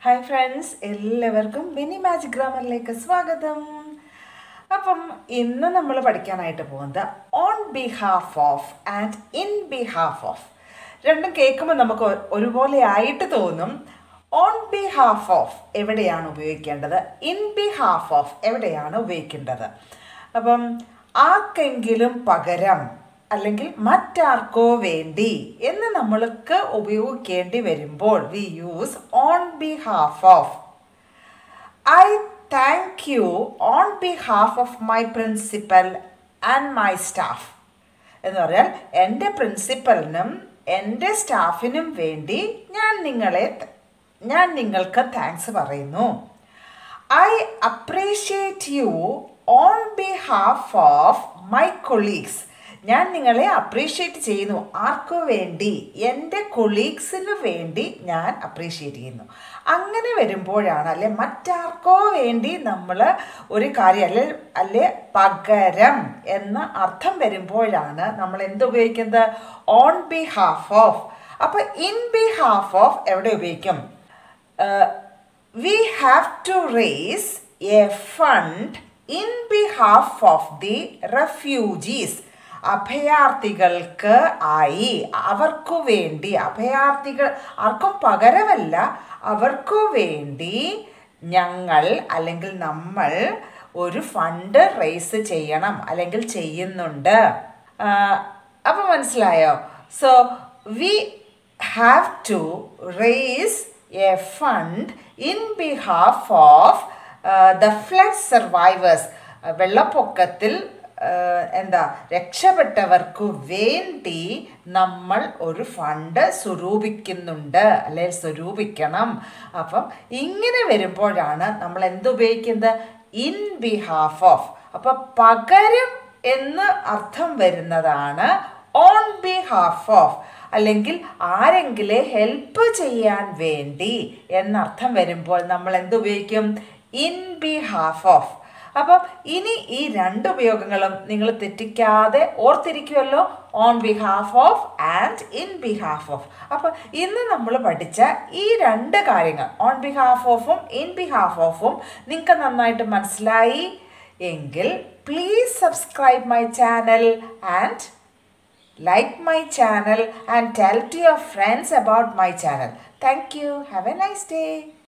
Hi friends എല്ലാവർക്കും mini magic ഗ്രാമറിലേക്ക് സ്വാഗതം അപ്പം ഇന്ന് നമ്മൾ പഠിക്കാനായിട്ട് പോകുന്നത് on behalf of and in behalf of രണ്ടും കേൾക്കുമ്പോൾ നമുക്ക് ഒ- ഒരുപോലെ ആയിട്ട് തോന്നും ഓൺ ബിഹാഫ് ഓഫ് എവിടെയാണ് ഉപയോഗിക്കേണ്ടത് ഇൻ ബിഹാഫ് ഓഫ് എവിടെയാണ് ഉപയോഗിക്കേണ്ടത് അപ്പം ആർക്കെങ്കിലും പകരം അല്ലെങ്കിൽ മറ്റാർക്കോ വേണ്ടി എന്ന് നമ്മൾക്ക് ഉപയോഗിക്കേണ്ടി വരുമ്പോൾ we use on behalf of I thank you on behalf of my principal and my staff എന്ന് പറഞ്ഞാൽ എൻ്റെ പ്രിൻസിപ്പലിനും എൻ്റെ സ്റ്റാഫിനും വേണ്ടി ഞാൻ നിങ്ങളെ ഞാൻ നിങ്ങൾക്ക് താങ്ക്സ് പറയുന്നു I appreciate you on behalf of my colleagues ഞാൻ നിങ്ങളെ അപ്രീഷിയേറ്റ് ചെയ്യുന്നു ആർക്കു വേണ്ടി എൻ്റെ കൊളീഗ്സിന് വേണ്ടി ഞാൻ അപ്രീഷിയേറ്റ് ചെയ്യുന്നു അങ്ങനെ വരുമ്പോഴാണ് അല്ലെ മറ്റാർക്കോ വേണ്ടി നമ്മൾ ഒരു കാര്യം അല്ലെ അല്ലെ പകരം എന്ന അർത്ഥം വരുമ്പോഴാണ് നമ്മൾ എന്ത് ഉപയോഗിക്കുന്നത് ഓൺ ബിഹാഫ് ഓഫ് അപ്പോൾ ഇൻ ബിഹാഫ് ഓഫ് എവിടെ ഉപയോഗിക്കും we have to raise a fund in behalf of the refugees അഭയാർത്ഥികൾക്ക് ആയി അവർക്കു വേണ്ടി അഭയാർത്ഥികൾ ആർക്കും പകരമല്ല അവർക്കു വേണ്ടി ഞങ്ങൾ അല്ലെങ്കിൽ നമ്മൾ ഒരു ഫണ്ട് റേസ് ചെയ്യണം അല്ലെങ്കിൽ ചെയ്യുന്നുണ്ട് അപ്പം മനസ്സിലായോ so we have to raise a fund in behalf of uh, the flood survivors Uh, വെള്ളപ്പൊക്കത്തിൽ uh, എന്താ രക്ഷപ്പെട്ടവർക്ക് വേണ്ടി നമ്മൾ ഒരു ഫണ്ട് സ്വരൂപിക്കുന്നുണ്ട് അല്ലെ സ്വരൂപിക്കണം അപ്പം ഇങ്ങനെ വരുമ്പോഴാണ് നമ്മൾ എന്ത് ഉപയോഗിക്കുന്നത് ഇൻ ബിഹാഫ് ഓഫ് അപ്പം പകരം എന്ന് അർത്ഥം വരുന്നതാണ് ഓൺ ബിഹാഫ് ഓഫ് അല്ലെങ്കിൽ ആരെങ്കിലും ഹെൽപ്പ് ചെയ്യാൻ വേണ്ടി എന്നർത്ഥം വരുമ്പോൾ നമ്മൾ എന്ത് ഉപയോഗിക്കും ഇൻ ബിഹാഫ് ഓഫ് അപ്പം ഇനി ഈ രണ്ട് ഉപയോഗങ്ങളും നിങ്ങൾ തെറ്റിക്കാതെ ഓർത്തിരിക്കുമല്ലോ on behalf of and in behalf of അപ്പം ഇന്ന് നമ്മൾ പഠിച്ച ഈ രണ്ട് കാര്യങ്ങൾ ഓൺ ബിഹാഫ് ഓഫും ഇൻ ബിഹാഫ് ഓഫും നിങ്ങൾക്ക് നന്നായിട്ട് മനസ്സിലായി എങ്കിൽ please subscribe my channel and like my channel and tell to your friends about my channel. Thank you. Have a nice day.